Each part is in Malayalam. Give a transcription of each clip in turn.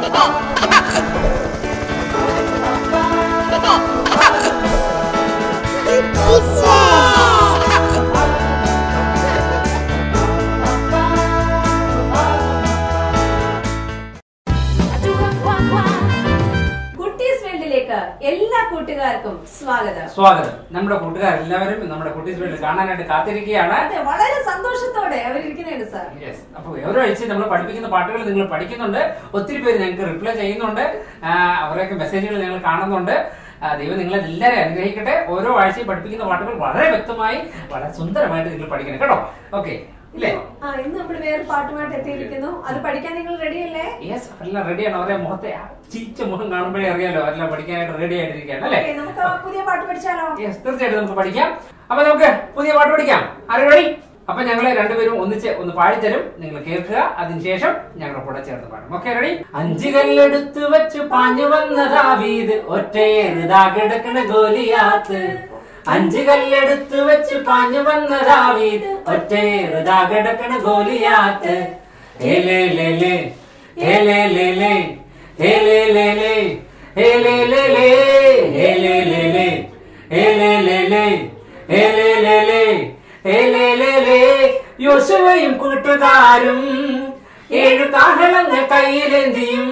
കുട്ടീസ് വേൾഡിലേക്ക് എല്ലാ കൂട്ടുകാർക്കും സ്വാഗതം സ്വാഗതം നമ്മുടെ കൂട്ടുകാർ എല്ലാവരും നമ്മുടെ കുട്ടീസ് വേൾഡ് കാണാനായിട്ട് കാത്തിരിക്കുകയാണ് അതെ വളരെ സന്തോഷത്തോടെ അവരിരിക്കുന്നുണ്ട് സാർ യെസ് അപ്പൊ ഓരോ ആഴ്ച നമ്മൾ പഠിപ്പിക്കുന്ന പാട്ടുകൾ നിങ്ങൾ പഠിക്കുന്നുണ്ട് ഒത്തിരി പേര് ഞങ്ങൾക്ക് റിപ്ലൈ ചെയ്യുന്നുണ്ട് ആ, അവരുടെയൊക്കെ മെസ്സേജുകൾ ഞങ്ങൾ കാണുന്നുണ്ട് ആ, ദൈവം നിങ്ങളെ എല്ലാവരെയും അനുഗ്രഹിക്കട്ടെ ഓരോ ആഴ്ചയും പഠിപ്പിക്കുന്ന പാട്ടുകൾ വളരെ വ്യക്തമായി വളരെ സുന്ദരമായിട്ട് നിങ്ങൾ പഠിക്കണം കേട്ടോ ഓക്കെ ഇല്ലേ ആ ഇന്ന് നമ്മൾ വേറെ പാട്ടുമായിട്ട് എത്തിയിരിക്കുന്നു അത് പഠിക്കാൻ നിങ്ങൾ റെഡിയല്ലേ യെസ് എല്ലാം റെഡിയാണ് അവരെ മുഖത്തെ ആ ചീച്ച മുഖം കാണുമ്പോഴേ അറിയാലോ എല്ലാം പഠിക്കാനായിട്ട് റെഡി ആയിട്ടിരിക്കുകയാണ് അല്ലേ ഓക്കേ, നമുക്ക് ആ പുതിയ പാട്ട് പഠിച്ചാലോ യെസ് തീർച്ചയായിട്ടും നമുക്ക് പഠിക്കാം അപ്പൊ നമുക്ക് പുതിയ പാട്ട് പഠിക്കാം ആരും റെഡി അപ്പൊ ഞങ്ങള് രണ്ടുപേരും ഒന്നിച്ച് ഒന്ന് പാടിത്തരും നിങ്ങൾ കേൾക്കുക അതിനുശേഷം ഞങ്ങളുടെ കൂടെ ചേർന്ന് പാടും ഓക്കെ റെഡി അഞ്ചു കല്ലെടുത്ത് വെച്ച് പാഞ്ഞു വന്ന ദാവീദ് ഒറ്റയേറുതാ കിടക്കണ ഗോലിയാത്ത് അഞ്ചു കല്ലെടുത്ത് വെച്ച് പാഞ്ഞു വന്ന ദാവീദ് ഒറ്റയേറുതാ കിടക്കണ ഗോലിയാത്ത് ഏലേ ലേ ലേ ഏലേ ലേ ലേ ഏലേ ലേ ലേ ഏലേ ലേ ലേ ഏലേ ലേ ലേ ഏലേ ലേ ലേ ഏലേ ലേ ലേ ഏലേ ലേ ലേ യോശുവയും കൂട്ടുകാരും ഏഴു കാഹളങ്ങൾ കയ്യിലേന്തിയും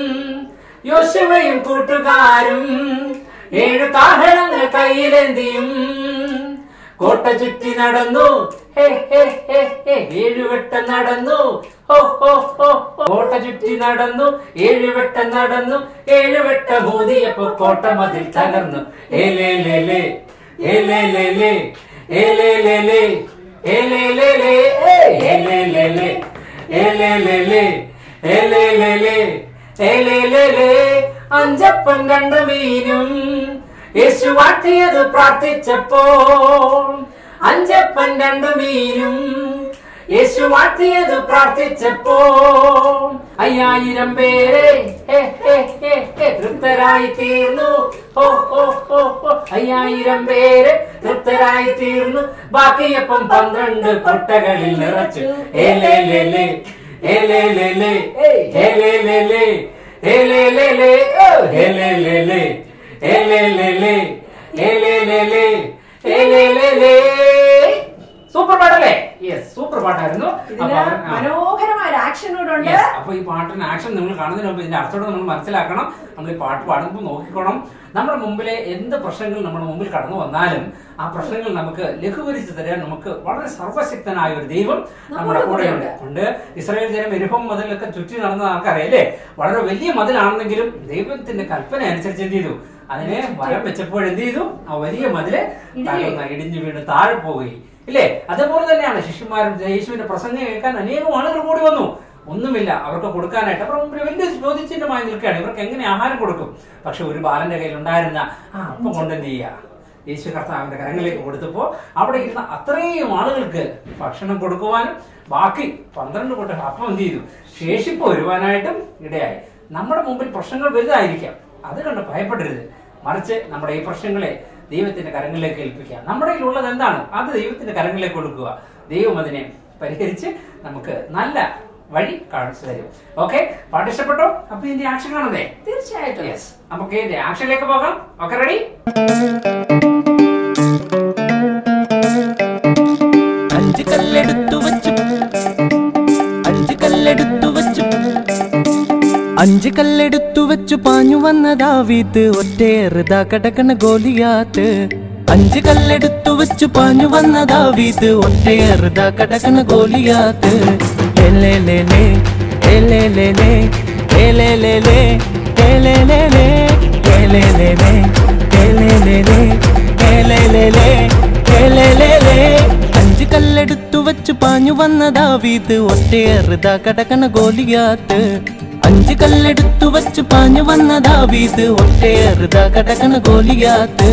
യോശുവയും കൂട്ടുകാരും ഏഴു കാഹളങ്ങൾ കയ്യിലേന്തിയും കോട്ട ചുറ്റി നടന്നു ഹേ ഹേ ഹേ ഹേ ഏഴുവട്ടം നടന്നു ഹോ ഹോ ഹോ ഹോ. കോട്ട ചുറ്റി നടന്നു ഏഴുവട്ടം നടന്നു ഏഴുവട്ട മോദിയപ്പോ കോട്ട മതിൽ തകർന്നു ഏലേ ലേ ലേ ഏലേ ലേ ലേ ഏലേ ലേ ലേ ഏലേ ലേ ലേ ഏലേ ലേ ലേ ഏലേ ലേ ലേ ഏലേ ലേ ലേ ഏലേ ലേ ലേ അഞ്ചപ്പൻ കണ്ട മീനും യേശു വാട്ടിയത് പ്രാർത്ഥിച്ചപ്പോൾ അഞ്ചപ്പൻ രണ്ടു മീനും യേശു വാട്ടിയത് പ്രാർത്ഥിച്ചപ്പോ അയ്യായിരം പേരെ ഹേ, ഹേ, ഹേ, ഹേ, തൃപ്തരായി തീർന്നു ഹോ, ഹോ, ഹോ, ഹോ. അയ്യായിരം പേര് തൃപ്തരായി തീർന്നു ബാക്കിയപ്പം പന്ത്രണ്ട് കൊട്ടകളിൽ നിറച്ചു ഏലേ ലേ ലേ ഏലേ ലേ ലേ ഏലേ ലേ ലേ ഏലേ ലേ ലേ ഓ, ഏലേ ലേ ലേ ഏലേ ലേ ലേ ഏലേ ലേ ലേ ഏലേ ലേ ലേ സൂപ്പർ പാട്ടല്ലേ യെസ് സൂപ്പർ പാട്ടായിരുന്നു അപ്പൊ ഇതിന് അവർ- ആ. മനോഹരമായ ഒരു ആക്ഷൻ കൂടെ ഉണ്ട് Yes. അപ്പൊ ഈ പാട്ടിന് ആക്ഷൻ നിങ്ങൾ കാണുന്നതിന് മുമ്പ് ഇതിന്റെ അർത്ഥത്തോടെ നമ്മൾ മനസ്സിലാക്കണം നമ്മൾ ഈ പാട്ട് പാടുമ്പോൾ നോക്കിക്കോണം നമ്മുടെ മുമ്പിലെ എന്ത് പ്രശ്നങ്ങൾ നമ്മുടെ മുമ്പിൽ കടന്നു വന്നാലും ആ പ്രശ്നങ്ങൾ നമുക്ക് ലഘൂകരിച്ച് തരാൻ നമുക്ക് വളരെ സർവശക്തനായ ഒരു ദൈവം നമ്മുടെ കൂടെയുണ്ട് ഉണ്ട് ഇസ്രായേൽ ജനം എരുപ്പം മതിലൊക്കെ ചുറ്റി നടന്ന ആൾക്കറിയാം അല്ലേ വളരെ വലിയ മതിലാണെന്നെങ്കിലും ദൈവത്തിന്റെ കൽപ്പന അനുസരിച്ച് എന്ത് ചെയ്തു അതിനെ വരം വെച്ചപ്പോൾ എന്ത് ചെയ്തു ആ വലിയ മതില് തകർന്ന് ഇടിഞ്ഞു വീണ് താഴെ പോവുകയും ഇല്ലേ അതേപോലെ തന്നെയാണ് ശിഷ്യന്മാരും യേശുവിന്റെ പ്രസംഗം കേൾക്കാൻ അനേകം ആളുകൾ കൂടി വന്നു ഒന്നുമില്ല അവർക്ക് കൊടുക്കാനായിട്ട് അവർ മുമ്പിൽ വലിയ ചോദ്യചിഹ്നമായി നിൽക്കുകയാണ് ഇവർക്ക് എങ്ങനെ ആഹാരം കൊടുക്കും പക്ഷെ ഒരു ബാലന്റെ കയ്യിൽ ഉണ്ടായിരുന്ന ആ അപ്പം കൊണ്ട് എന്ത് ചെയ്യുക യേശു കർത്താവിന്റെ കരങ്ങളിലേക്ക് കൊടുത്തപ്പോ അവിടെ ഇരുന്ന അത്രയും ആളുകൾക്ക് ഭക്ഷണം കൊടുക്കുവാനും ബാക്കി പന്ത്രണ്ട് കൂട്ടം അപ്പം എന്ത് ചെയ്തു ശേഷിപ്പ് വരുവാനായിട്ടും ഇടയായി നമ്മുടെ മുമ്പിൽ പ്രശ്നങ്ങൾ വലുതായിരിക്കാം അത് കണ്ട് ഭയപ്പെടരുത് മറിച്ച് നമ്മുടെ ഈ പ്രശ്നങ്ങളെ ദൈവത്തിന്റെ കരങ്ങളിലേക്ക് ഏൽപ്പിക്കുക നമ്മുടെ കയ്യിലുള്ളത് എന്താണ് അത് ദൈവത്തിന്റെ കരങ്ങളിലേക്ക് കൊടുക്കുക ദൈവം അതിനെ പരിഹരിച്ച് നമുക്ക് നല്ല വഴി കാണിച്ചു തരും ഓക്കെ പാട്ട് ഇഷ്ടപ്പെട്ടോ അപ്പൊ ഇതിന്റെ ആക്ഷൻ കാണുന്നേ തീർച്ചയായിട്ടും യെസ് നമുക്ക് ഇതിന്റെ ആക്ഷനിലേക്ക് പോകാം ഓക്കെ റെഡി അഞ്ച് കല്ലെടുത്തു വച്ചു അഞ്ച് കല്ലെടുത്തു വച്ചു അഞ്ച് കല്ലെടുത്തു വെച്ചു പാഞ്ഞു വന്ന ദാവീദ് ഒറ്റയേറുതാ കടക്കണ ഗോലിയാത്ത് അഞ്ച് കല്ലെടുത്തു വെച്ചു പാഞ്ഞു വന്ന ദാവീദ് ഒറ്റയേറുതാ കടക്കണ ഗോലിയാത്ത് ഏലേ ലേ ലേ ഏലേ ലേ ലേ ഏലേ ലേ ലേ ഏലേ ലേ ലേ ഏലേ ലേ ലേ ഏലേ ലേ ലേ ഏലേ ലേ ലേ ഏലേ ലേ ലേ അഞ്ച് കല്ലെടുത്തു വെച്ചു പാഞ്ഞു വന്ന ദാവീദ് ഒറ്റയേറുതാ കടക്കണ ഗോലിയാത്ത് അഞ്ച് കല്ലെടുത്തു വെച്ചു പാഞ്ഞു വന്ന ദാവീദ് ഒറ്റയേറുതാ കടക്കണ ഗോലിയാത്ത്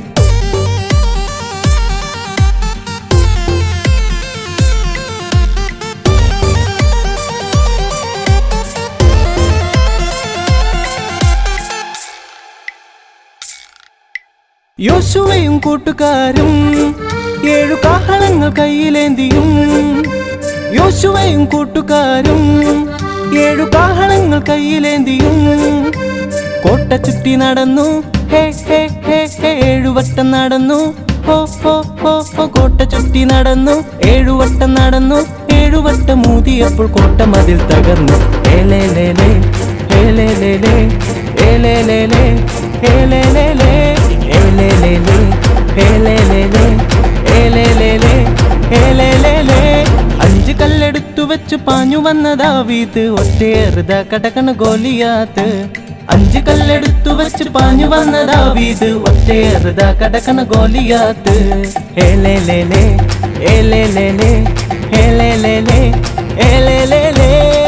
യോശുവയും കൂട്ടുകാരും ഏഴു കാഹളങ്ങൾ കയ്യിലേന്തിയും യോശുവയും കൂട്ടുകാരും ഏഴു കാഹളങ്ങൾ കയ്യിലേന്തിയും കോട്ട ചുറ്റി നടന്നു ഹേ ഹേ ഹേ ഹേ ഏഴുവട്ടം നടന്നു ഹോ ഹോ ഹോ ഹോ കോട്ട ചുറ്റി നടന്നു ഏഴുവട്ടം നടന്നു ഏഴുവട്ടം മൂതിയപ്പോൾ കോട്ട മതിൽ തകർന്നു ഏലേ ലേ ലേ ഏലേ ലേ ലേ ഏലേ ലേ ലേ ഏലേ ലേ ലേ ഏലേ ലേ ലേ ഏലേ ലേ ലേ ഏലേ ലേ ലേ ഏലേ ലേ ലേ അഞ്ച് കല്ലെടുത്തു വെച്ച് പാഞ്ഞു വന്നതാ വീത് ഒറ്റയേറുത കടകണ ഗോലിയാത്ത് അഞ്ച് കല്ലെടുത്തു വെച്ച് പാഞ്ഞു വന്നതാ വീത് ഒറ്റയേറുത കടകണ ഗോലിയാത്ത് ഏലേ ലേ ലേ ഏലേ ലേ ലേ ഏലേ ലേ ലേ ഏലേ ലേ ലേ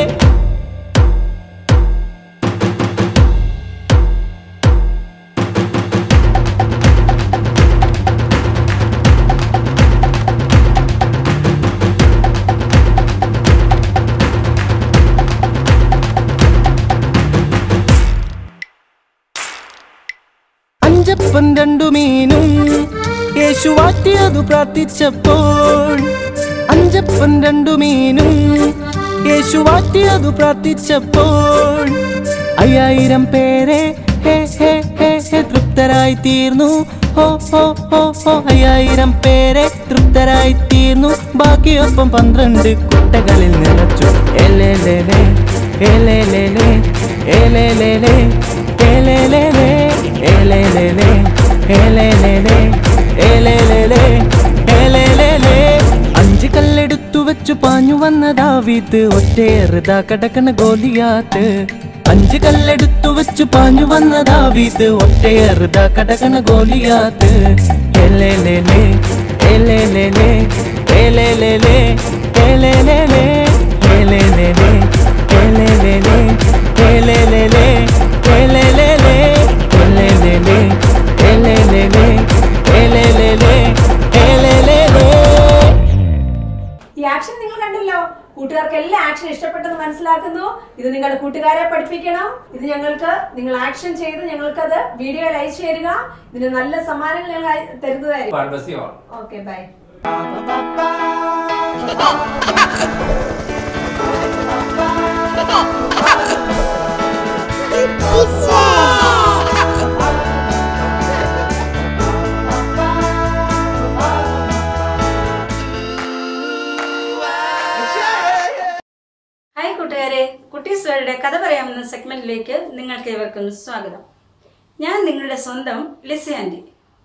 അഞ്ചപ്പൻ രണ്ടു മീനും യേശു വാറ്റിയതു പ്രാർത്ഥിച്ചപ്പോൾ അഞ്ചപ്പൻ രണ്ടു മീനും യേശു വാറ്റിയതു പ്രാർത്ഥിച്ചപ്പോൾ അയ്യായിരം പേരെ ഹേ ഹേ ഹേ ഹേ തൃപ്തരായി തീർന്നു ഹോ ഹോ ഹോ ഹോ അയ്യായിരം പേരെ തൃപ്തരായി തീർന്നു ബാക്കിയൊപ്പം പന്ത്രണ്ട് കുട്ടകളിൽ നിറച്ചു എലേ ലേ ലേ എലേ ലേ ലേ എലേ ലേ ലേ എലേ ലേ ലേ എലേ ലേ ലേ എലേ ലേ ലേ എലേ ലേ ലേ എലേ ലേ ലേ അഞ്ച് കല്ലെടുത്തു വെച്ചു പാഞ്ഞു വന്നതാ വീത്ത് ഒറ്റയേറുതാ കടക്കണ ഗോലിയാത്ത് അഞ്ച് കല്ലെടുത്തു വെച്ചു പാഞ്ഞു വന്നതാ വീത്ത് ഒറ്റയേറുതാ കടക്കണ ഗോലിയാത്ത് എലേ ലേ ലേ എലേ ലേ ലേ എലേ ലേ ലേ എലേ ലേ ലേ എലേ ലേ ലേ എലേ ലേ ലേ എലേ ലേ ലേ എലേ ലേ ലേ എലേ ലേ ലേ എലേ ലേ ലേ എലേ ലേ ലേ എലേ ലേ ലേ ഈ ആക്ഷൻ നിങ്ങൾ കണ്ടല്ലോ കൂട്ടുകാർക്ക് എല്ലാ ആക്ഷൻ ഇഷ്ടപ്പെട്ടെന്ന് മനസ്സിലാക്കുന്നു ഇത് നിങ്ങളുടെ കൂട്ടുകാരെ പഠിപ്പിക്കണം ഇത് ഞങ്ങൾക്ക് നിങ്ങൾ ആക്ഷൻ ചെയ്ത് ഞങ്ങൾക്ക് അത് വീഡിയോയിൽ അയച്ചു തരിക ഇതിന് നല്ല സമ്മാനങ്ങൾ ഞങ്ങൾ അയ- തരുന്നതായിരിക്കും God bless you all. Okay bye hi കൂട്ടുകാരെ കുട്ടീസ് വേൾഡ് കഥ പറയാമെന്ന സെഗ്മെന്റിലേക്ക് നിങ്ങൾക്ക് ഏവർക്കും സ്വാഗതം ഞാൻ നിങ്ങളുടെ സ്വന്തം ലിസി ആൻറ്റി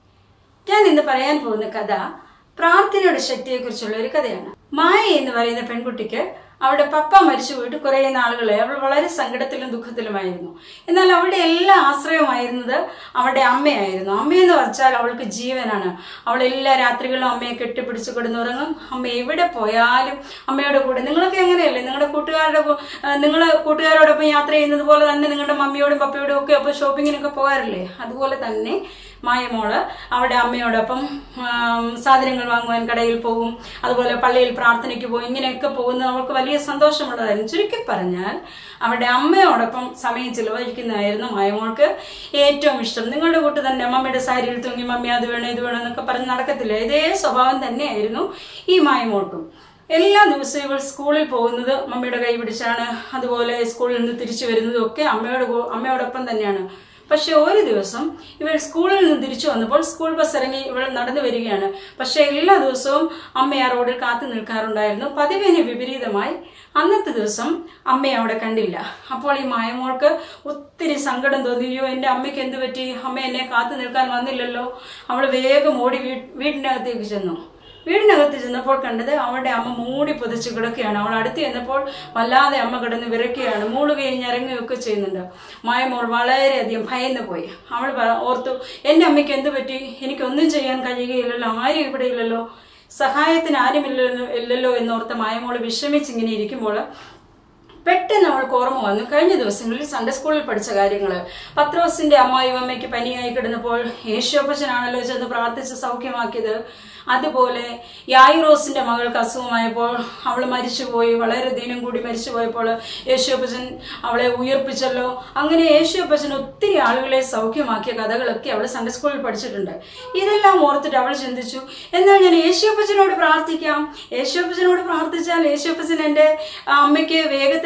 ഞാൻ ഇന്ന് പറയാൻ പോകുന്ന കഥ പ്രാർത്ഥനയുടെ ശക്തിയെക്കുറിച്ചുള്ള ഒരു കഥയാണ് മായ എന്ന് പറയുന്ന പെൺകുട്ടിക്ക് അവളുടെ പപ്പ മരിച്ചു പോയിട്ട് കുറേ നാളുകളെ അവൾ വളരെ സങ്കടത്തിലും ദുഃഖത്തിലുമായിരുന്നു എന്നാൽ അവളുടെ എല്ലാ ആശ്രയമായിരുന്നത് അവളുടെ അമ്മയായിരുന്നു അമ്മയെന്ന് വെച്ചാൽ അവൾക്ക് ജീവനാണ് അവൾ എല്ലാ രാത്രികളും അമ്മയെ കെട്ടിപ്പിടിച്ച് കിടന്നുറങ്ങും അമ്മ എവിടെ പോയാലും അമ്മയുടെ കൂടെ നിങ്ങളൊക്കെ എങ്ങനെയല്ലേ നിങ്ങളുടെ കൂട്ടുകാരുടെ കൂ- ആ, നിങ്ങൾ കൂട്ടുകാരോടൊപ്പം യാത്ര ചെയ്യുന്നത് പോലെ തന്നെ നിങ്ങളുടെ മമ്മിയോടും പപ്പയോടും ഒക്കെ ഒപ്പം ഷോപ്പിങ്ങിനൊക്കെ പോകാറില്ലേ അതുപോലെ തന്നെ മായമോള് അവിടെ അമ്മയോടൊപ്പം ആം, സാധനങ്ങൾ വാങ്ങുവാൻ കടയിൽ പോകും അതുപോലെ പള്ളിയിൽ പ്രാർത്ഥനയ്ക്ക് പോകും ഇങ്ങനെയൊക്കെ പോകുന്നത് അവൾക്ക് വലിയ സന്തോഷമുള്ളതായിരുന്നു ചുരുക്കി പറഞ്ഞാൽ അവിടെ അമ്മയോടൊപ്പം സമയം ചിലവഴിക്കുന്നതായിരുന്നു മായമോൾക്ക് ഏറ്റവും ഇഷ്ടം നിങ്ങളുടെ കൂട്ട് തന്നെ മമ്മിയുടെ സാരിയിൽ തൂങ്ങി മമ്മി അത് വേണം ഇത് വേണം എന്നൊക്കെ പറഞ്ഞ് നടക്കത്തില്ല ഇതേ സ്വഭാവം തന്നെയായിരുന്നു ഈ മായമോൾക്കും എല്ലാ ദിവസവും ഇവൾ സ്കൂളിൽ പോകുന്നത് മമ്മിയുടെ കൈ പിടിച്ചാണ് അതുപോലെ സ്കൂളിൽ നിന്ന് തിരിച്ചു വരുന്നതും ഒക്കെ അമ്മയോട് കൂ- അമ്മയോടൊപ്പം തന്നെയാണ് പക്ഷെ ഒരു ദിവസം ഇവൾ സ്കൂളിൽ നിന്ന് തിരിച്ചു വന്നപ്പോൾ സ്കൂൾ ബസ് ഇറങ്ങി ഇവൾ നടന്നു വരികയാണ് പക്ഷെ എല്ലാ ദിവസവും അമ്മ ആ റോഡിൽ കാത്തു നിൽക്കാറുണ്ടായിരുന്നു പതിവിന് വിപരീതമായി അന്നത്തെ ദിവസം അമ്മയെ അവിടെ കണ്ടില്ല അപ്പോൾ ഈ മായമോൾക്ക് ഒത്തിരി സങ്കടം തോന്നി അയ്യോ എൻ്റെ അമ്മയ്ക്ക് എന്ത് പറ്റി അമ്മ എന്നെ കാത്തു നിൽക്കാൻ വന്നില്ലല്ലോ അവൾ വേഗം ഓടി വീ വീടിനകത്തേക്ക് ചെന്നു വീടിനകത്ത് ചെന്നപ്പോൾ കണ്ടത് അവളുടെ അമ്മ മൂടി പൊതിച്ച് കിടക്കുകയാണ് അവൾ അടുത്ത് ചെന്നപ്പോൾ വല്ലാതെ അമ്മ കിടന്ന് വിറയ്ക്കുകയാണ് മൂളുകയും ഞരങ്ങുകയും ഒക്കെ ചെയ്യുന്നുണ്ട് മായമോൾ വളരെയധികം ഭയന്ന് പോയി അവൾ പറ- ഓർത്തു എൻ്റെ അമ്മയ്ക്ക് എന്ത് പറ്റി എനിക്കൊന്നും ചെയ്യാൻ കഴിയുകയില്ലല്ലോ ആരും ഇവിടെ ഇല്ലല്ലോ സഹായത്തിന് ആരുമില്ലല്ലോ ഇല്ലല്ലോ എന്നോർത്ത മായമോള് വിഷമിച്ചിങ്ങനെ ഇരിക്കുമ്പോൾ പെട്ടെന്ന് അവൾക്ക് ഓർമ്മ വന്നു കഴിഞ്ഞ ദിവസങ്ങളിൽ സൺഡേ സ്കൂളിൽ പഠിച്ച കാര്യങ്ങൾ പത്രോസിന്റെ അമ്മായും അമ്മയ്ക്ക് പനിയായി കിടന്നപ്പോൾ യേശോപ്പച്ചനാണല്ലോ ചെന്ന് പ്രാർത്ഥിച്ച് സൗഖ്യമാക്കിയത് അതുപോലെ യായിറോസിന്റെ മകൾക്ക് അസുഖമായപ്പോൾ അവൾ മരിച്ചുപോയി വളരെ ദിനം കൂടി മരിച്ചുപോയപ്പോൾ യേശോപ്പച്ചൻ അവളെ ഉയർപ്പിച്ചല്ലോ അങ്ങനെ യേശോപ്പച്ചൻ ഒത്തിരി ആളുകളെ സൗഖ്യമാക്കിയ കഥകളൊക്കെ അവൾ സൺഡേ സ്കൂളിൽ പഠിച്ചിട്ടുണ്ട് ഇതെല്ലാം ഓർത്തിട്ട് അവൾ ചിന്തിച്ചു എന്നാൽ ഞാൻ യേശോപ്പച്ചനോട് പ്രാർത്ഥിക്കാം യേശോപ്പച്ചനോട് പ്രാർത്ഥിച്ചാൽ യേശോപ്പച്ചൻ എൻ്റെ അമ്മയ്ക്ക് വേഗത്തിൽ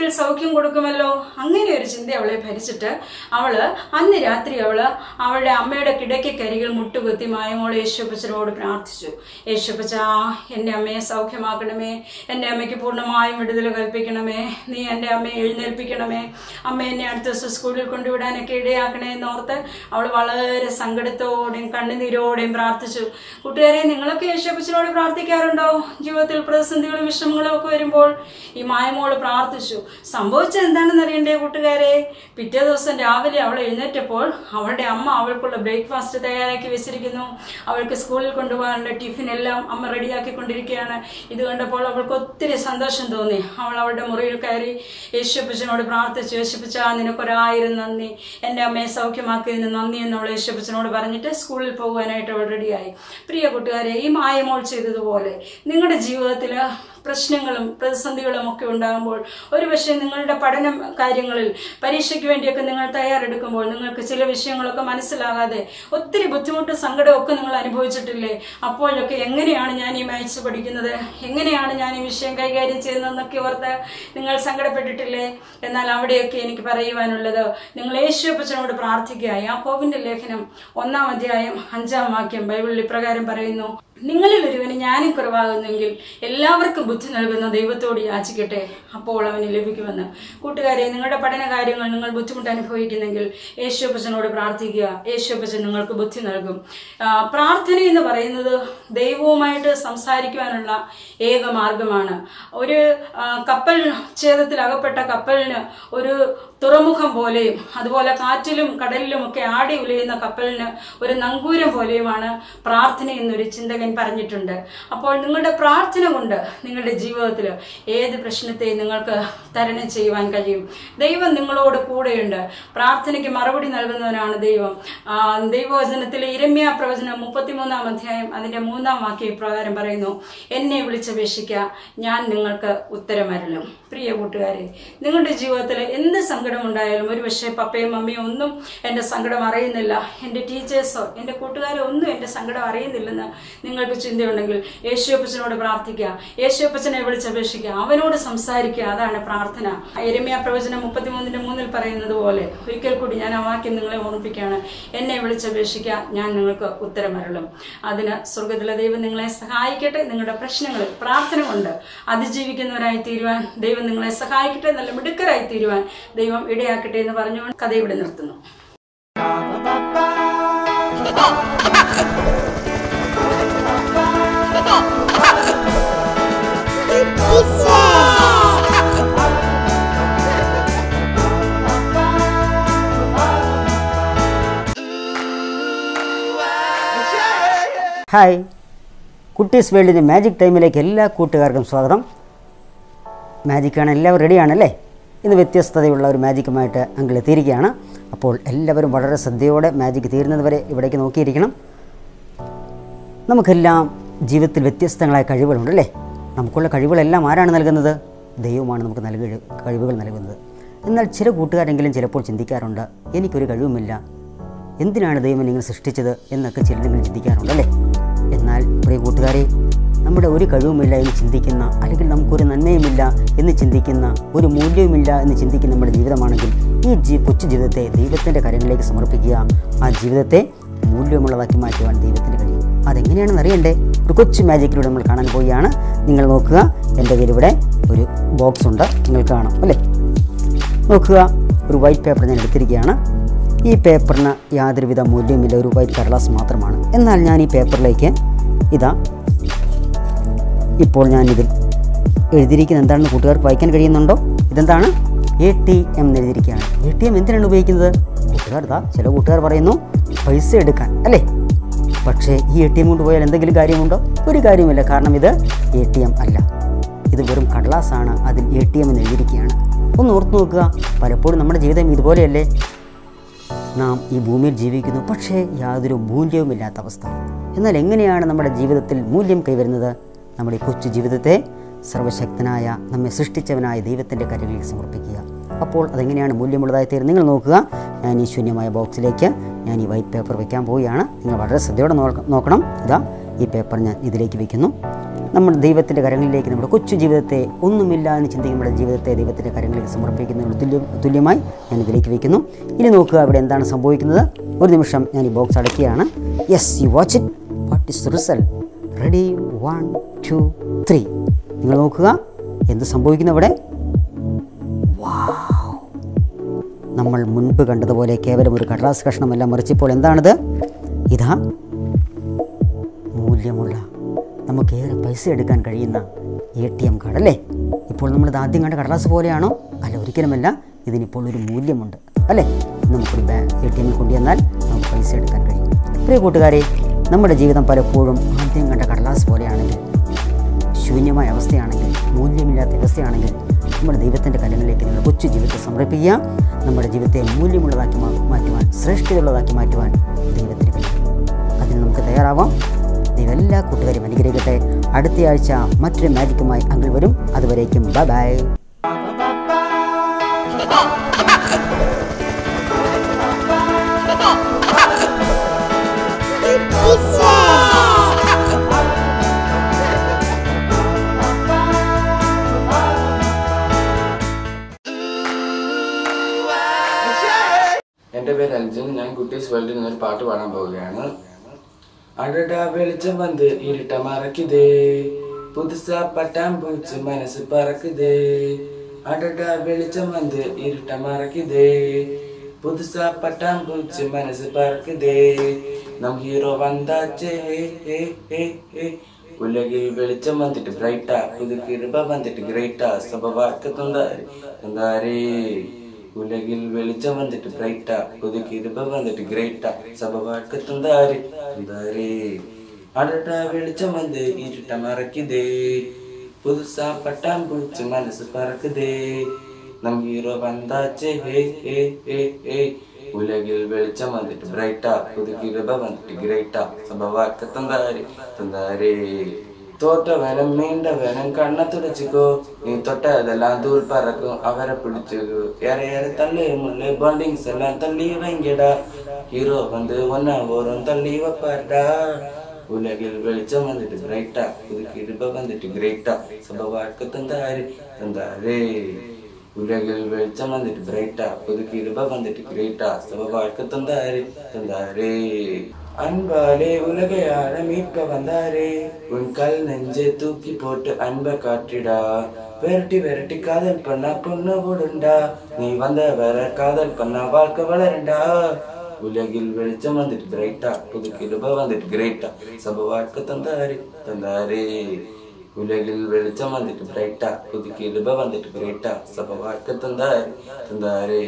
ജീവിതത്തിൽ സൗഖ്യം കൊടുക്കുമല്ലോ അങ്ങനെ ഒരു ചിന്ത അവളെ ഭരിച്ചിട്ട് അവള് അന്ന് രാത്രി അവള് അവളുടെ അമ്മയുടെ കിടക്കക്കരികിൽ മുട്ടുകുത്തി മായമോള് യേശുപ്പച്ചനോട് പ്രാർത്ഥിച്ചു യേശുപ്പച്ച എൻ്റെ അമ്മയെ സൗഖ്യമാക്കണമേ എൻ്റെ അമ്മയ്ക്ക് പൂർണ്ണമായും വിടുതൽ കൽപ്പിക്കണമേ നീ എൻ്റെ അമ്മയെ എഴുന്നേൽപ്പിക്കണമേ അമ്മ എന്നെ അടുത്ത ദിവസം സ്കൂളിൽ കൊണ്ടുവിടാനൊക്കെ ഇടയാക്കണേ എന്നോർത്ത് അവൾ വളരെ സങ്കടത്തോടെയും കണ്ണുനീരോടെയും പ്രാർത്ഥിച്ചു കൂട്ടുകാരെ നിങ്ങളൊക്കെ യേശുപ്പച്ചനോട് പ്രാർത്ഥിക്കാറുണ്ടോ ജീവിതത്തിൽ പ്രതിസന്ധികളും വിഷമങ്ങളും ഒക്കെ വരുമ്പോൾ ഈ മായമോള് പ്രാർത്ഥിച്ചു സംഭവിച്ചത് എന്താണെന്ന് അറിയണ്ടേ കൂട്ടുകാരെ പിറ്റേ ദിവസം രാവിലെ അവൾ എഴുന്നേറ്റപ്പോൾ അവളുടെ അമ്മ അവൾക്കുള്ള ബ്രേക്ക്ഫാസ്റ്റ് തയ്യാറാക്കി വെച്ചിരിക്കുന്നു അവൾക്ക് സ്കൂളിൽ കൊണ്ടുപോകാനുള്ള ടിഫിൻ എല്ലാം അമ്മ റെഡിയാക്കിക്കൊണ്ടിരിക്കുകയാണ് ഇത് കണ്ടപ്പോൾ അവൾക്ക് ഒത്തിരി സന്തോഷം തോന്നി അവൾ അവളുടെ മുറിയിൽ കയറി യേശുപ്പച്ചനോട് പ്രാർത്ഥിച്ചു യേശുപ്പച്ച നിനക്കൊരായിരം നന്ദി എൻ്റെ അമ്മയെ സൗഖ്യമാക്കിയതിന് നന്ദി എന്ന് അവൾ യേശുപ്പച്ചനോട് പറഞ്ഞിട്ട് സ്കൂളിൽ പോകുവാനായിട്ട് അവൾ റെഡിയായി പ്രിയ കൂട്ടുകാരെ ഈ മായമോൾ ചെയ്തതുപോലെ നിങ്ങളുടെ ജീവിതത്തിൽ പ്രശ്നങ്ങളും പ്രതിസന്ധികളും ഒക്കെ ഉണ്ടാകുമ്പോൾ ഒരുപക്ഷെ നിങ്ങളുടെ പഠന കാര്യങ്ങളിൽ പരീക്ഷയ്ക്ക് വേണ്ടിയൊക്കെ നിങ്ങൾ തയ്യാറെടുക്കുമ്പോൾ നിങ്ങൾക്ക് ചില വിഷയങ്ങളൊക്കെ മനസ്സിലാകാതെ ഒത്തിരി ബുദ്ധിമുട്ടും സങ്കടവും ഒക്കെ നിങ്ങൾ അനുഭവിച്ചിട്ടില്ലേ അപ്പോഴൊക്കെ എങ്ങനെയാണ് ഞാൻ ഈ മാത്സ് പഠിക്കുന്നത് എങ്ങനെയാണ് ഞാൻ ഈ വിഷയം കൈകാര്യം ചെയ്യുന്നതെന്നൊക്കെ ഓർത്ത് നിങ്ങൾ സങ്കടപ്പെട്ടിട്ടില്ലേ എന്നാൽ അവിടെയൊക്കെ എനിക്ക് പറയുവാനുള്ളത് നിങ്ങൾ യേശുപ്പച്ചനോട് പ്രാർത്ഥിക്കുക യാക്കോബിന്റെ ലേഖനം ഒന്നാം അധ്യായം അഞ്ചാം വാക്യം ബൈബിളിൽ ഇപ്രകാരം പറയുന്നു നിങ്ങളിൽ ഒരുവന് ജ്ഞാനം കുറവാകുന്നെങ്കിൽ എല്ലാവർക്കും ബുദ്ധി നൽകുന്ന ദൈവത്തോട് യാചിക്കട്ടെ അപ്പോൾ അവന് ലഭിക്കുമെന്ന് കൂട്ടുകാരെ നിങ്ങളുടെ പഠന കാര്യങ്ങൾ നിങ്ങൾ ബുദ്ധിമുട്ട് അനുഭവിക്കുന്നെങ്കിൽ യേശുപ്പച്ചനോട് പ്രാർത്ഥിക്കുക യേശുപ്പച്ചൻ നിങ്ങൾക്ക് ബുദ്ധി നൽകും ആ, പ്രാർത്ഥന എന്ന് പറയുന്നത് ദൈവവുമായിട്ട് സംസാരിക്കുവാനുള്ള ഏക മാർഗമാണ് ഒരു ആ, കപ്പൽ ഛേദത്തിൽ അകപ്പെട്ട കപ്പലിന് ഒരു തുറമുഖം പോലെയും അതുപോലെ കാറ്റിലും കടലിലും ഒക്കെ ആടി ഉലയുന്ന കപ്പലിന് ഒരു നങ്കൂരം പോലെയുമാണ് പ്രാർത്ഥന എന്നൊരു ചിന്തകൻ പറഞ്ഞിട്ടുണ്ട് അപ്പോൾ നിങ്ങളുടെ പ്രാർത്ഥന കൊണ്ട് നിങ്ങളുടെ ജീവിതത്തിൽ ഏത് പ്രശ്നത്തെയും നിങ്ങൾക്ക് തരണം ചെയ്യുവാൻ കഴിയും ദൈവം നിങ്ങളോട് കൂടെയുണ്ട് പ്രാർത്ഥനയ്ക്ക് മറുപടി നൽകുന്നവനാണ് ദൈവം ആ, ദൈവവചനത്തിലെ ഇരമ്യ പ്രവചനം മുപ്പത്തിമൂന്നാം അധ്യായം അതിന്റെ മൂന്നാം വാക്യ പ്രകാരം പറയുന്നു എന്നെ വിളിച്ചപേക്ഷിക്കുക ഞാൻ നിങ്ങൾക്ക് ഉത്തരമരലും പ്രിയ കൂട്ടുകാരെ നിങ്ങളുടെ ജീവിതത്തിൽ എന്ത് സങ്കടമുണ്ടായാലും ഒരു പക്ഷേ പപ്പയും മമ്മിയും ഒന്നും എൻ്റെ സങ്കടം അറിയുന്നില്ല എൻ്റെ ടീച്ചേഴ്സോ എൻ്റെ കൂട്ടുകാരോ ഒന്നും എൻ്റെ സങ്കടം അറിയുന്നില്ലെന്ന് നിങ്ങൾക്ക് ചിന്തയുണ്ടെങ്കിൽ യേശുപ്പച്ചനോട് പ്രാർത്ഥിക്കുക യേശുപ്പച്ചനെ വിളിച്ചപേക്ഷിക്കുക അവനോട് സംസാരിക്കുക അതാണ് പ്രാർത്ഥന എരമ്യ പ്രവചനം മുപ്പത്തിമൂന്നിന്റെ മൂന്നിൽ പറയുന്നത് പോലെ ഒരിക്കൽ കൂടി ഞാൻ ആ വാക്യം നിങ്ങളെ ഓർമ്മിപ്പിക്കുകയാണ് എന്നെ വിളിച്ചപേക്ഷിക്കുക ഞാൻ നിങ്ങൾക്ക് ഉത്തരമരളും അതിന് സ്വർഗത്തിലെ ദൈവം നിങ്ങളെ സഹായിക്കട്ടെ നിങ്ങളുടെ പ്രശ്നങ്ങളിൽ പ്രാർത്ഥന കൊണ്ട് അതിജീവിക്കുന്നവരായി തീരുവാൻ ദൈവം നിങ്ങളെ സഹായിക്കട്ടെ നല്ല മിടുക്കരായി തീരുവാൻ ദൈവം ഇടയാക്കട്ടെ എന്ന് പറഞ്ഞുകൊണ്ട് കഥ ഇവിടെ നിർത്തുന്നു ഹായ് കുട്ടീസ് വേൾഡിൻ്റെ മാജിക് ടൈമിലേക്ക് എല്ലാ കൂട്ടുകാർക്കും സ്വാഗതം മാജിക്കാണ് എല്ലാവരും റെഡിയാണല്ലേ ഇന്ന് വ്യത്യസ്തതയുള്ള ഒരു മാജിക്കുമായിട്ട് അങ്കിൾ എത്തിയിരിക്കുകയാണ് അപ്പോൾ എല്ലാവരും വളരെ ശ്രദ്ധയോടെ മാജിക് തീരുന്നത് വരെ ഇവിടേക്ക് നോക്കിയിരിക്കണം നമുക്കെല്ലാം ജീവിതത്തിൽ വ്യത്യസ്തങ്ങളായ കഴിവുകളുണ്ട് അല്ലേ നമുക്കുള്ള കഴിവുകളെല്ലാം ആരാണ് നൽകുന്നത് ദൈവമാണ് നമുക്ക് നൽകി കഴിവുകൾ നൽകുന്നത് എന്നാൽ ചില കൂട്ടുകാരെങ്കിലും ചിലപ്പോൾ ചിന്തിക്കാറുണ്ട് എനിക്കൊരു കഴിവുമില്ല എന്തിനാണ് ദൈവം നിങ്ങൾ സൃഷ്ടിച്ചത് എന്നൊക്കെ ചിലരെങ്കിലും ചിന്തിക്കാറുണ്ട് അല്ലേ എന്നാൽ പ്രിയ കൂട്ടുകാരെ നമ്മുടെ ഒരു കഴിവുമില്ല എന്ന് ചിന്തിക്കുന്ന അല്ലെങ്കിൽ നമുക്കൊരു നന്മയുമില്ല എന്ന് ചിന്തിക്കുന്ന ഒരു മൂല്യവുമില്ല എന്ന് ചിന്തിക്കുന്ന നമ്മുടെ ജീവിതമാണെങ്കിൽ ഈ ജീ കൊച്ചു ജീവിതത്തെ ദൈവത്തിൻ്റെ കരങ്ങളിലേക്ക് സമർപ്പിക്കുക ആ ജീവിതത്തെ മൂല്യമുള്ളതാക്കി മാറ്റുവാൻ ദൈവത്തിന് കഴിയും അതെങ്ങനെയാണെന്ന് അറിയണ്ടേ ഒരു കൊച്ചു മാജിക്കിലൂടെ നമ്മൾ കാണാൻ പോവുകയാണ് നിങ്ങൾ നോക്കുക എൻ്റെ കയ്യിൽ ഇവിടെ ഒരു ബോക്സ് ഉണ്ട് നിങ്ങൾ കാണാം അല്ലേ നോക്കുക ഒരു വൈറ്റ് പേപ്പർ ഞാൻ എടുത്തിരിക്കുകയാണ് ഈ പേപ്പറിന് യാതൊരുവിധ മൂല്യവുമില്ല ഒരു വൈറ്റ് കടലാസ് മാത്രമാണ് എന്നാൽ ഞാൻ ഈ പേപ്പറിലേക്ക് ഇതാ ഇപ്പോൾ ഞാനിതിൽ എഴുതിയിരിക്കുന്നത് എന്താണെന്ന് കൂട്ടുകാർക്ക് വായിക്കാൻ കഴിയുന്നുണ്ടോ ഇതെന്താണ് എ ടി എം എന്ന് എഴുതിയിരിക്കുകയാണ് എ ടി എം എന്തിനാണ് ഉപയോഗിക്കുന്നത് കൂട്ടുകാർ ഇതാ ചില കൂട്ടുകാർ പറയുന്നു പൈസ എടുക്കാൻ അല്ലേ പക്ഷേ ഈ എ ടി എം കൊണ്ട് പോയാൽ എന്തെങ്കിലും കാര്യമുണ്ടോ ഒരു കാര്യമില്ല കാരണം ഇത് എ ടി എം അല്ല ഇത് വെറും കടലാസാണ് അതിൽ എ ടി എം എന്ന് എഴുതിയിരിക്കുകയാണ് ഒന്ന് ഓർത്ത് നോക്കുക പലപ്പോഴും നമ്മുടെ ജീവിതം ഇതുപോലെയല്ലേ നാം ഈ ഭൂമിയിൽ ജീവിക്കുന്നു പക്ഷേ യാതൊരു മൂല്യവുമില്ലാത്ത അവസ്ഥ എന്നാൽ എങ്ങനെയാണ് നമ്മുടെ ജീവിതത്തിൽ മൂല്യം കൈവരുന്നത് നമ്മുടെ ഈ കൊച്ചു ജീവിതത്തെ സർവശക്തനായ നമ്മെ സൃഷ്ടിച്ചവനായ ദൈവത്തിൻ്റെ കരങ്ങളിൽ സമർപ്പിക്കുക അപ്പോൾ അതെങ്ങനെയാണ് മൂല്യമുള്ളതായി തീരുന്നത് നിങ്ങൾ നോക്കുക ഞാൻ ഈ ശൂന്യമായ ബോക്സിലേക്ക് ഞാൻ ഈ വൈറ്റ് പേപ്പർ വെക്കാൻ പോവുകയാണ് നിങ്ങൾ വളരെ ശ്രദ്ധയോടെ നോക്ക- നോക്കണം ഇതാ ഈ പേപ്പർ ഞാൻ ഇതിലേക്ക് വെക്കുന്നു നമ്മുടെ ദൈവത്തിൻ്റെ കരങ്ങളിലേക്ക് നമ്മുടെ കൊച്ചു ജീവിതത്തെ ഒന്നുമില്ല എന്ന് ചിന്തിക്കും നമ്മുടെ ജീവിതത്തെ ദൈവത്തിൻ്റെ കരങ്ങളിലേക്ക് സമർപ്പിക്കുന്നതിനോട് തുല്യം തുല്യമായി ഞാൻ ഇതിലേക്ക് വയ്ക്കുന്നു ഇനി നോക്കുക അവിടെ എന്താണ് സംഭവിക്കുന്നത് ഒരു നിമിഷം ഞാൻ ഈ ബോക്സ് അടയ്ക്കുകയാണ് yes you watch it what is result ready one two three നിങ്ങൾ നോക്കുക എന്ത് സംഭവിക്കുന്നു അവിടെ നമ്മൾ മുൻപ് കണ്ടതുപോലെ കേവലം ഒരു കടലാസ് കഷ്ണമല്ല മറിച്ചിപ്പോൾ എന്താണിത് ഇതാ മൂല്യമുള്ള നമുക്കേറെ പൈസ എടുക്കാൻ കഴിയുന്ന എ ടി എം കാർഡ് അല്ലേ ഇപ്പോൾ നമ്മളിത് ആദ്യം കണ്ട കടലാസ് പോലെയാണോ അല്ല ഒരിക്കലുമല്ല ഇതിനിപ്പോൾ ഒരു മൂല്യമുണ്ട് അല്ലേ നമുക്കൊരു ബാ എ ടി എമ്മിൽ കൊണ്ടുവന്നാൽ നമുക്ക് പൈസ എടുക്കാൻ കഴിയും പ്രിയ കൂട്ടുകാരെ നമ്മുടെ ജീവിതം പലപ്പോഴും ആദ്യം കണ്ട കടലാസ് പോലെയാണെങ്കിൽ ശൂന്യമായ അവസ്ഥയാണെങ്കിൽ മൂല്യമില്ലാത്ത അവസ്ഥയാണെങ്കിൽ നമ്മുടെ ദൈവത്തിൻ്റെ കലങ്ങളിലേക്ക് നിങ്ങൾ കൊച്ചു ജീവിതത്തെ സമർപ്പിക്കുക നമ്മുടെ ജീവിതത്തെ മൂല്യമുള്ളതാക്കി മാ- മാറ്റുവാൻ ശ്രേഷ്ഠതയുള്ളതാക്കി മാറ്റുവാൻ ദൈവത്തിന് കഴിയും അതിന് നമുക്ക് തയ്യാറാവാം ദൈവം എല്ലാ കൂട്ടുകാരെയും അനുഗ്രഹിക്കട്ടെ അടുത്തയാഴ്ച മറ്റൊരു മാജിക്കുമായി അങ്കിൾ വരും അതുവരേക്കും ബൈ ബൈ എൻ്റെ പേര് അൽജൻ ഞാൻ കുട്ടീസ് വേൾഡിൽ നിന്നൊരു പാട്ട് പാടാൻ പോവുകയാണ് അടട വെളിച്ചം വന്ന് ഇരുട്ട മറക്കുതേ പുതുസാ പട്ടാൻ പൂച്ച് മനസ്സ് പറക്കുതേ അടട വെളിച്ചം വന്ന് ഇരുട്ട മറക്കുതേ പുതുസാ പട്ടാൻ പൂച്ച് മനസ്സ് പറക്കുതേ നം ഹീറോ വந்தாச்சே ஹே ஹே ஹே ஹே உலகில் வெளிச்சம் வந்துட்டு பிரைட்டா புது கிருப வந்துட்டு கிரேட்டா சப வாக்கு தந்தாரி தந்தாரே உலகில் வெளிச்சம் வந்துட்டு பிரைட்டா புது கிருப வந்துட்டு கிரேட்டா சப வாக்கு தந்தாரி தந்தாரே அடடா வெளிச்சம் வந்து இருட்ட மறக்குதே புதுசா பட்டாம்பூச்சி மனசு பறக்குதே நம் ஹீரோ வந்தாச்சே ஹே ஹே ஹே ஹே உலகில் வெளிச்சம் வந்துட்டு பிரைட்டா புது கிருப வந்துட்டு கிரேட்டா சப வாக்கு தந்தாரி தந்தாரே തോറ്റ വേനം മീണ്ട വേനം കണ്ണ തുടച്ചിക്കോ നീ തൊട്ടതെല്ലാം തൂൾ പറക്കും അവരെ പിടിച്ചു ഏറെ ഏറെ തള്ളി മുള്ളു ബോണ്ടിങ്സ് എല്ലാം തള്ളി വൈകിടാ ഹീറോ വന്ന് ഒന്നാ ഓറും തള്ളി വപ്പാരടാ ഉലകിൽ വെളിച്ചം വന്നിട്ട് ബ്രൈറ്റാ പുതു കിരുപ വന്നിട്ട് ഗ്രേറ്റാ സഭ വാക്ക് തന്താര് തന്താരേ ഉലകിൽ വെളിച്ചം വന്നിട്ട് ബ്രൈറ്റാ പുതു കിരുപ വന്നിട്ട് ഗ്രേറ്റാ സഭ വാക്ക് തന്താര് തന്താരേ அன்பாலே உலகையாள மீட்ப வந்தாரே உன் கல் நெஞ்சை தூக்கி போட்டு அன்ப காட்டிடா விரட்டி விரட்டி காதல் பண்ணா பொண்ணு போடுண்டா நீ வந்த வேற காதல் பண்ணா வாழ்க்கை வளரண்டா உலகில் வெளிச்சம் வந்துட்டு பிரைட்டா புது கிருப வந்துட்டு கிரேட்டா சப வாழ்க்கை தந்தாரு தந்தாரே உலகில் வெளிச்சம் வந்துட்டு பிரைட்டா புது கிருப வந்துட்டு கிரேட்டா சப வாழ்க்கை தந்தாரு தந்தாரே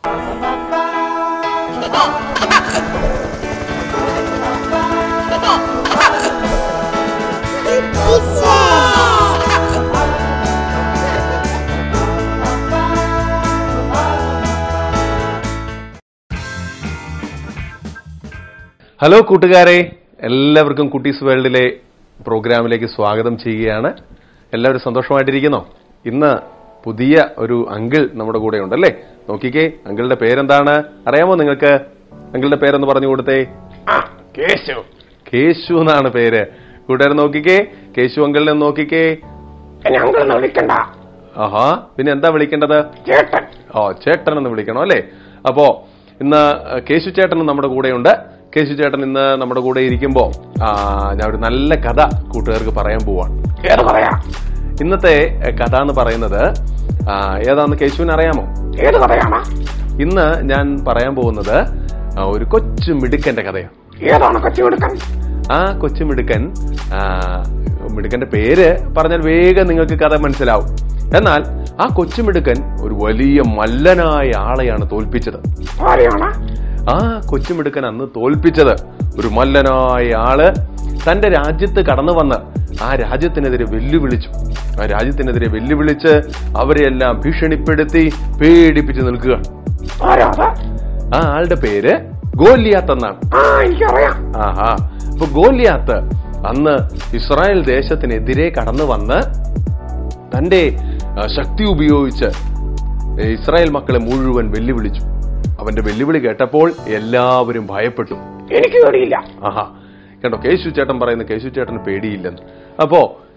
ഹലോ കൂട്ടുകാരെ എല്ലാവർക്കും കുട്ടീസ് വേൾഡിലെ പ്രോഗ്രാമിലേക്ക് സ്വാഗതം ചെയ്യുകയാണ് എല്ലാവരും സന്തോഷമായിട്ടിരിക്കുന്നോ ഇന്ന് പുതിയ ഒരു അങ്കിൾ നമ്മുടെ കൂടെ ഉണ്ടല്ലേ നോക്കിക്കേ അങ്കിളുടെ പേരെന്താണ് അറിയാമോ നിങ്ങൾക്ക് അങ്കിളുടെ പേരെന്ന് പറഞ്ഞു കൊടുത്തേ ആ, കേശു കേശു എന്നാണ് പേര് കൂട്ടുകാരെ നോക്കിക്കേ കേശു അങ്കിളിനെ ഒന്ന് നോക്കിക്കേ അങ്കിളെന്ന് വിളിക്കണ്ട ആഹാ പിന്നെ എന്താ വിളിക്കേണ്ടത് ചേട്ടൻ ഓ ചേട്ടൻ എന്ന് വിളിക്കണം അല്ലേ അപ്പോ ഇന്ന് കേശു ചേട്ടൻ നമ്മുടെ കൂടെയുണ്ട് കേശു ചേട്ടൻ ഇന്ന് നമ്മുടെ കൂടെ ഇരിക്കുമ്പോ ആ, ഞാൻ ഒരു നല്ല കഥ കൂട്ടുകാർക്ക് പറയാൻ പോവാണ് ഏത് പറയാ ഇന്നത്തെ എ, കഥ എന്ന് പറയുന്നത് ആ, ഏതാന്ന് കേശുവിന് അറിയാമോ ഏത് കഥയാണ് ഇന്ന് ഞാൻ പറയാൻ പോകുന്നത് ആ, ഒരു കൊച്ചു മിടുക്കന്റെ കഥയാണ് ഏതാണ് കൊച്ചു മിടുക്കൻ ആ കൊച്ചു മിടുക്കൻ ആ, മിടുക്കന്റെ പേര് പറഞ്ഞാൽ വേഗം നിങ്ങൾക്ക് കഥ മനസ്സിലാവും എന്നാൽ ആ കൊച്ചുമിടുക്കൻ ഒരു വലിയ മല്ലനായ ആളെയാണ് തോൽപ്പിച്ചത് ആരെയാണ് ആ കൊച്ചുമിടുക്കൻ അന്ന് തോൽപ്പിച്ചത് ഒരു മല്ലനായ ആള് തന്റെ രാജ്യത്ത് കടന്നു വന്ന് ആ രാജ്യത്തിനെതിരെ വെല്ലുവിളിച്ചു ആ രാജ്യത്തിനെതിരെ വെല്ലുവിളിച്ച് അവരെയെല്ലാം ഭീഷണിപ്പെടുത്തി പേടിപ്പിച്ച് നിൽക്കുക ആ ആളുടെ പേര് ഗോലിയാത്ത് എന്നാണ് ആഹാ അപ്പൊ ഗോലിയാത്ത് അന്ന് ഇസ്രായേൽ ദേശത്തിനെതിരെ കടന്നു വന്ന് തന്റെ ആ, ശക്തി ഉപയോഗിച്ച് ഇസ്രായേൽ മക്കളെ മുഴുവൻ വെല്ലുവിളിച്ചു അവന്റെ വെല്ലുവിളി കേട്ടപ്പോൾ എല്ലാവരും ഭയപ്പെട്ടു എനിക്ക് പേടിയില്ല ആഹാ കേട്ടോ കേശു ചേട്ടൻ പറയുന്ന കേശു ചേട്ടന് പേടിയില്ലെന്ന് അപ്പോ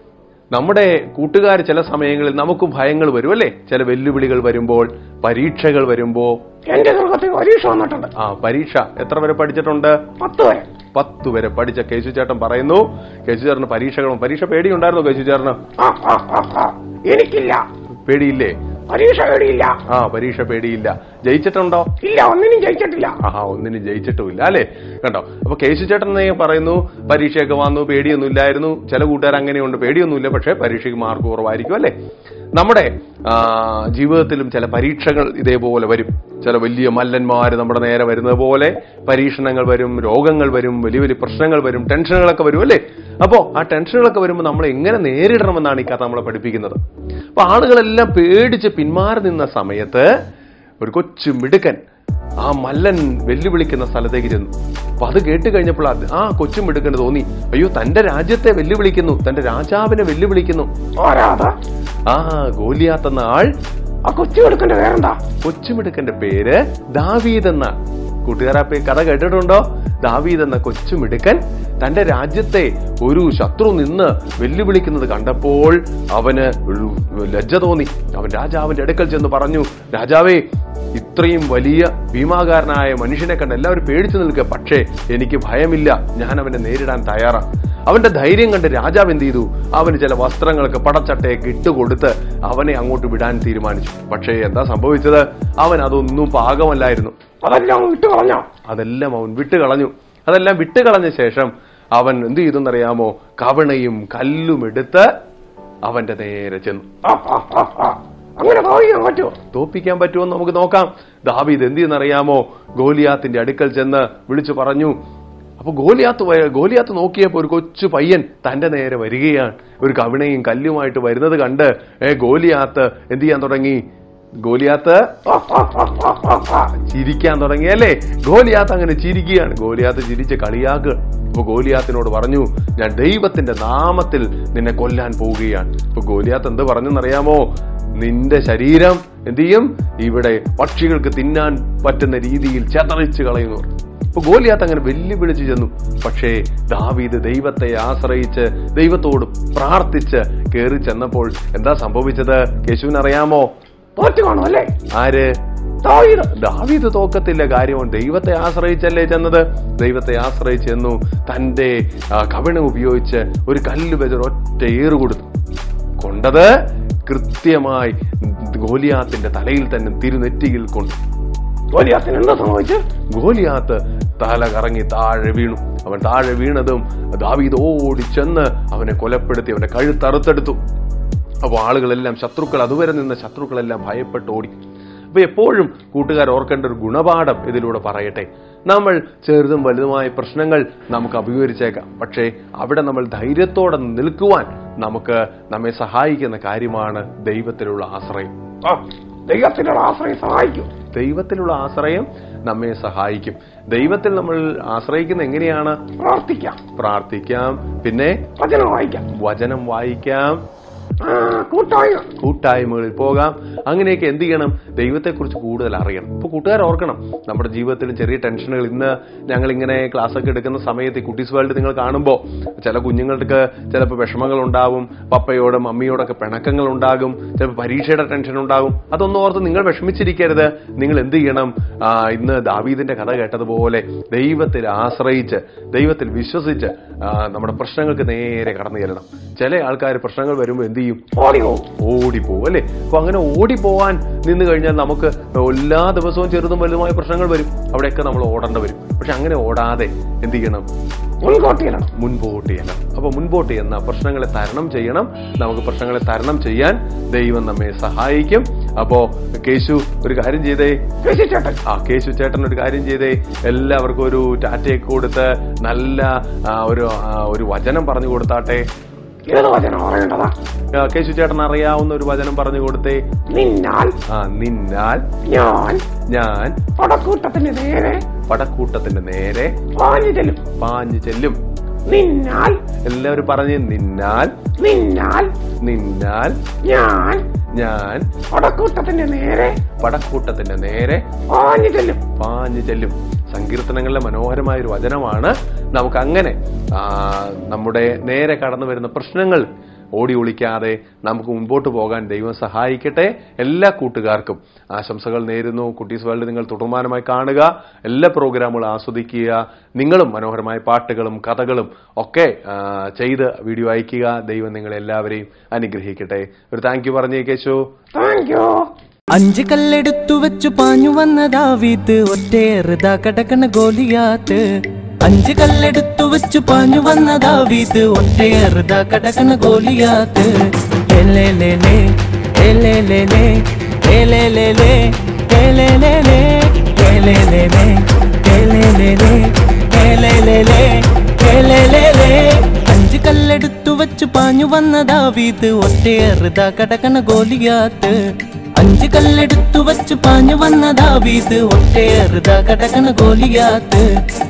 നമ്മുടെ കൂട്ടുകാർ ചില സമയങ്ങളിൽ നമുക്ക് ഭയങ്ങൾ വരും അല്ലേ ചില വെല്ലുവിളികൾ വരുമ്പോൾ പരീക്ഷകൾ വരുമ്പോ എന്റെ ദുർഗത്തിൽ പരീക്ഷ വന്നിട്ടുണ്ട് ആ പരീക്ഷ എത്ര വരെ പഠിച്ചിട്ടുണ്ട് പത്ത് വരെ പത്ത് വരെ പഠിച്ച കേശു ചേട്ടൻ പറയുന്നു കേശു ചേട്ടന് പരീക്ഷകളും പരീക്ഷ പേടിയുണ്ടായിരുന്നു കേശു ചേട്ടന് ആ, ആ, ആ, ആ. എനിക്കില്ല പേടിയില്ലേ പരീക്ഷ പേടിയില്ല ആ പരീക്ഷ പേടിയില്ല ജയിച്ചിട്ടുണ്ടോ ഇല്ല ഒന്നിനും ജയിച്ചിട്ടില്ല ആഹാ ഒന്നിനും ജയിച്ചിട്ടുമില്ല അല്ലേ കണ്ടോ അപ്പൊ കേശു ചേട്ടൻ തന്നെ പറയുന്നു പരീക്ഷയൊക്കെ വന്നു പേടിയൊന്നും ഇല്ലായിരുന്നു ചില കൂട്ടുകാർ അങ്ങനെയുണ്ട് പേടിയൊന്നുമില്ല പക്ഷെ പരീക്ഷയ്ക്ക് മാർക്ക് കുറവായിരിക്കും അല്ലേ നമ്മുടെ ആ, ജീവിതത്തിലും ചില പരീക്ഷകൾ ഇതേപോലെ വരും ചില വലിയ മല്ലന്മാര് നമ്മുടെ നേരെ വരുന്നത് പോലെ പരീക്ഷണങ്ങൾ വരും രോഗങ്ങൾ വരും വലിയ വലിയ പ്രശ്നങ്ങൾ വരും ടെൻഷനുകളൊക്കെ വരും അല്ലേ അപ്പോ ആ ടെൻഷനുകളൊക്കെ വരുമ്പോൾ നമ്മൾ എങ്ങനെ നേരിടണമെന്നാണ് ഈ കഥ നമ്മളെ പഠിപ്പിക്കുന്നത് അപ്പൊ ആളുകളെല്ലാം പേടിച്ച് പിന്മാറി നിന്ന സമയത്ത് ഒരു കൊച്ചു മിടുക്കൻ ആ മല്ലൻ വെല്ലുവിളിക്കുന്ന സ്ഥലത്തേക്ക് ചെന്നു അപ്പൊ അത് കേട്ട് കഴിഞ്ഞപ്പോൾ അത് ആ കൊച്ചു മിടുക്കന് തോന്നി അയ്യോ തന്റെ രാജ്യത്തെ വെല്ലുവിളിക്കുന്നു തന്റെ രാജാവിനെ വെല്ലുവിളിക്കുന്നു ആരാധ ആ ഗോലിയാത്ത് എന്ന ആൾ ആ കൊച്ചു കൊടുക്കേണ്ട വേറെന്താ കൊച്ചുമിടുക്കന്റെ പേര് ദാവീദ് എന്ന കൂട്ടുകാരാ പേ- കഥ കേട്ടിട്ടുണ്ടോ ദാവീദ് എന്ന കൊച്ചുമിടുക്കൻ തന്റെ രാജ്യത്തെ ഒരു ശത്രു നിന്ന് വെല്ലുവിളിക്കുന്നത് കണ്ടപ്പോൾ അവന് ഒരു ലജ്ജ തോന്നി അവൻ രാജാവിന്റെ അടുക്കൽ ചെന്ന് പറഞ്ഞു രാജാവേ ഇത്രയും വലിയ ഭീമാകാരനായ മനുഷ്യനെ കണ്ട് എല്ലാവരും പേടിച്ചു നിൽക്കുക പക്ഷേ എനിക്ക് ഭയമില്ല ഞാൻ അവനെ നേരിടാൻ തയ്യാറാ അവന്റെ ധൈര്യം കണ്ട് രാജാവ് എന്ത് ചെയ്തു അവന് ചില വസ്ത്രങ്ങളൊക്കെ പടച്ചട്ടയൊക്കെ ഇട്ടുകൊടുത്ത് അവനെ അങ്ങോട്ട് വിടാൻ തീരുമാനിച്ചു പക്ഷേ എന്താ സംഭവിച്ചത് അവൻ അതൊന്നും പാകമല്ലായിരുന്നു അതെല്ലാം വിട്ടു കളഞ്ഞോ അതെല്ലാം അവൻ വിട്ടുകളഞ്ഞു അതെല്ലാം വിട്ടുകളഞ്ഞ ശേഷം അവൻ എന്ത് ചെയ്തെന്നറിയാമോ കവണയും കല്ലും എടുത്ത് അവന്റെ നേരെ ചെന്നു ആ, ആ, ആ, ആ. അങ്ങനെ ഭാവിക്കാൻ പറ്റുമോ തോപ്പിക്കാൻ പറ്റുമോ എന്ന് നമുക്ക് നോക്കാം ദാവീദ് എന്ത് ചെയ്യുന്നറിയാമോ ഗോലിയാത്തിന്റെ അടുക്കൽ ചെന്ന് വിളിച്ചു പറഞ്ഞു അപ്പൊ ഗോലിയാത്ത് വ- ഗോലിയാത്ത് നോക്കിയപ്പോ ഒരു കൊച്ചു പയ്യൻ തന്റെ നേരെ വരികയാണ് ഒരു കവിണയും കല്ലുമായിട്ട് വരുന്നത് കണ്ട് ഏ ഗോലിയാത്ത് എന്ത് ചെയ്യാൻ തുടങ്ങി ഗോലിയാത്ത് ആ, ആ, ആ, ആ, ആ, ആ. ചിരിക്കാൻ തുടങ്ങിയല്ലേ ഗോലിയാത്ത് അങ്ങനെ ചിരിക്കുകയാണ് ഗോലിയാത്ത് ചിരിച്ച് കളിയാക്കുക അപ്പൊ ഗോലിയാത്തിനോട് പറഞ്ഞു ഞാൻ ദൈവത്തിന്റെ നാമത്തിൽ നിന്നെ കൊല്ലാൻ പോവുകയാണ് ഇപ്പൊ ഗോലിയാത്ത് എന്ത് പറഞ്ഞെന്നറിയാമോ നിന്റെ ശരീരം എന്ത് ചെയ്യും ഇവിടെ പക്ഷികൾക്ക് തിന്നാൻ പറ്റുന്ന രീതിയിൽ ചെതറിച്ച് കളയുന്നു അപ്പൊ ഗോലിയാത്ത് അങ്ങനെ വെല്ലുവിളിച്ചു ചെന്നു പക്ഷേ ദാവീദ് ദൈവത്തെ ആശ്രയിച്ച് ദൈവത്തോട് പ്രാർത്ഥിച്ച് കയറി ചെന്നപ്പോൾ എന്താ സംഭവിച്ചത് കേശുവിനറിയാമോ തോറ്റു കാണും അല്ലേ ആര് ദാവീദ് ദാവീദ് തോക്കത്തില്ല കാര്യവും ദൈവത്തെ ആശ്രയിച്ചല്ലേ ചെന്നത് ദൈവത്തെ ആശ്രയിച്ച് ചെന്നു തന്റെ ആ, കവിണം ഉപയോഗിച്ച് ഒരു കല്ല് വെച്ച് ഒറ്റ ഏറ് കൊടുത്തു കൊണ്ടത് കൃത്യമായി ഗോലിയാത്തിന്റെ തലയിൽ തന്നെ തിരുനെറ്റിയിൽ കൊണ്ടു ഗോലിയാത്തിന് എന്താ സംഭവിച്ചു ഗോലിയാത്ത് തല കറങ്ങി താഴെ വീണു അവൻ താഴെ വീണതും ദാവീദ് ഓടി ചെന്ന് അവനെ കൊലപ്പെടുത്തി അവന്റെ കഴുത്തറുത്തെടുത്തു അപ്പോൾ ആളുകളെല്ലാം ശത്രുക്കൾ അതുവരെ നിന്ന ശത്രുക്കളെല്ലാം ഭയപ്പെട്ട് ഓടി അപ്പൊ എപ്പോഴും കൂട്ടുകാർ ഓർക്കേണ്ട ഒരു ഗുണപാഠം ഇതിലൂടെ പറയട്ടെ നമ്മൾ ചെറുതും വലുതുമായ പ്രശ്നങ്ങൾ നമുക്ക് അഭിമുഖീകരിച്ചേക്കാം പക്ഷേ അവിടെ നമ്മൾ ധൈര്യത്തോടെ നിൽക്കുവാൻ നമുക്ക് നമ്മെ സഹായിക്കുന്ന കാര്യമാണ് ദൈവത്തിലുള്ള ആശ്രയം ആ ദൈവത്തിനുള്ള ആശ്രയം സഹായിക്കും ദൈവത്തിലുള്ള ആശ്രയം നമ്മെ സഹായിക്കും ദൈവത്തിൽ നമ്മൾ ആശ്രയിക്കുന്ന എങ്ങനെയാണ് പ്രാർത്ഥിക്കാം പ്രാർത്ഥിക്കാം പിന്നെ വചനം വായിക്കാം വചനം വായിക്കാം ആ, കൂട്ടായ്മ കൂട്ടായ്മകളിൽ പോകാം അങ്ങനെയൊക്കെ എന്ത് ചെയ്യണം ദൈവത്തെക്കുറിച്ച് കൂടുതൽ അറിയണം ഇപ്പൊ കൂട്ടുകാർ ഓർക്കണം നമ്മുടെ ജീവിതത്തിലും ചെറിയ ടെൻഷനുകൾ ഇന്ന് ഞങ്ങൾ ഇങ്ങനെ ക്ലാസ് ഒക്കെ എടുക്കുന്ന സമയത്ത് ഈ കുട്ടീസ് വേൾഡ് നിങ്ങൾ കാണുമ്പോൾ ചില കുഞ്ഞുങ്ങൾക്ക് ചിലപ്പോൾ വിഷമങ്ങൾ ഉണ്ടാവും പപ്പയോടും അമ്മയോടൊക്കെ പിണക്കങ്ങൾ ഉണ്ടാകും ചിലപ്പോൾ പരീക്ഷയുടെ ടെൻഷൻ ഉണ്ടാകും അതൊന്നും ഓർത്ത് നിങ്ങൾ വിഷമിച്ചിരിക്കരുത് നിങ്ങൾ എന്ത് ചെയ്യണം ആ, ഇന്ന് ദാവീദിന്റെ കഥ കേട്ടതുപോലെ ദൈവത്തിൽ ആശ്രയിച്ച് ദൈവത്തിൽ വിശ്വസിച്ച് ആ, നമ്മുടെ പ്രശ്നങ്ങൾക്ക് നേരെ കടന്നു ചെല്ലണം ചില ആൾക്കാർ പ്രശ്നങ്ങൾ വരുമ്പോൾ എന്ത് ചെയ്യും ഓടിയോ ഓടിപ്പോവും അല്ലേ അപ്പൊ അങ്ങനെ ഓടിപ്പോവാൻ നിന്ന് കഴിഞ്ഞാൽ നമുക്ക് എല്ലാ ദിവസവും ചെറുതും വലുതുമായ പ്രശ്നങ്ങൾ വരും അവിടെയൊക്കെ നമ്മൾ ഓടേണ്ട വരും പക്ഷെ അങ്ങനെ ഓടാതെ എന്ത് ചെയ്യണം മുൻകോട്ട് ചെയ്യണം മുൻപോട്ട് ചെയ്യണം അപ്പൊ മുൻപോട്ട് ചെന്ന പ്രശ്നങ്ങളെ തരണം ചെയ്യണം നമുക്ക് പ്രശ്നങ്ങളെ തരണം ചെയ്യാൻ ദൈവം നമ്മെ സഹായിക്കും അപ്പോ കേശു ഒരു കാര്യം ചെയ്തേ ചേട്ടൻ ആ കേശു ചേട്ടൻ ഒരു കാര്യം ചെയ്തേ എല്ലാവർക്കും ഒരു ടാറ്റയൊക്കെ കൊടുത്ത് നല്ല ആ, ഒരു ആ, ഒരു വചനം പറഞ്ഞു കൊടുത്താട്ടെ ഏത് വചനം പറയേണ്ടതാ ആ, കേശു ചേട്ടൻ അറിയാവുന്ന ഒരു വചനം പറഞ്ഞു കൊടുത്തേ നിന്നാൽ ആ നിന്നാൽ ഞാൻ ഞാൻ പടക്കൂട്ടത്തിന് നേരെ പടക്കൂട്ടത്തിന്റെ നേരെ പാഞ്ഞു ചെല്ലും പാഞ്ഞു ചെല്ലും നിന്നാൽ എല്ലാവരും പറഞ്ഞ് നിന്നാൽ നിന്നാൽ നിന്നാൽ ഞാൻ ഞാൻ പടക്കൂട്ടത്തിന്റെ നേരെ പടക്കൂട്ടത്തിന്റെ നേരെ പാഞ്ഞു ചെല്ലും പാഞ്ഞു ചെല്ലും സങ്കീർത്തനങ്ങളിലെ മനോഹരമായ ഒരു വചനമാണ് നമുക്ക് അങ്ങനെ ആ, നമ്മുടെ നേരെ കടന്നു വരുന്ന പ്രശ്നങ്ങൾ ഓടി ഒളിക്കാതെ നമുക്ക് മുൻപോട്ട് പോകാൻ ദൈവം സഹായിക്കട്ടെ എല്ലാ കൂട്ടുകാർക്കും ആശംസകൾ നേരുന്നു കുട്ടീസ് വേൾഡ് നിങ്ങൾ തുടർമാനമായി കാണുക എല്ലാ പ്രോഗ്രാമുകളും ആസ്വദിക്കുക നിങ്ങളും മനോഹരമായ പാട്ടുകളും കഥകളും ഒക്കെ ആ, ചെയ്ത് വീഡിയോ അയക്കുക ദൈവം നിങ്ങളെ എല്ലാവരെയും അനുഗ്രഹിക്കട്ടെ ഒരു താങ്ക് യു പറഞ്ഞേ കേശു താങ്ക് യു അഞ്ച് കല്ലെടുത്തു വെച്ചു പാഞ്ഞു വന്ന ദാവീദ് ഒറ്റയേറുതാ കടക്കണ ഗോലിയാത്ത് അഞ്ച് കല്ലെടുത്തു വെച്ചു പാഞ്ഞു വന്ന ദാവീദ് ഒറ്റയേറുതാ കടക്കണ ഗോലിയാത്ത് എലേലേലേ, എലേലേലേ, എലേലേലേ, എലേലേലേ, എലേലേലേ, എലേലേലേ, എലേലേലേ, എലേലേലേ. അഞ്ച് കല്ലെടുത്തു വെച്ചു പാഞ്ഞു വന്ന ദാവീദ് ഒറ്റയേറുതാ കടക്കണ ഗോലിയാത്ത് അഞ്ച് കല്ലെടുത്തു വച്ചു പാഞ്ഞു വന്ന ദാവീദ് ഒട്ടേറുതാ കടക്കണ ഗോലിയാത്ത്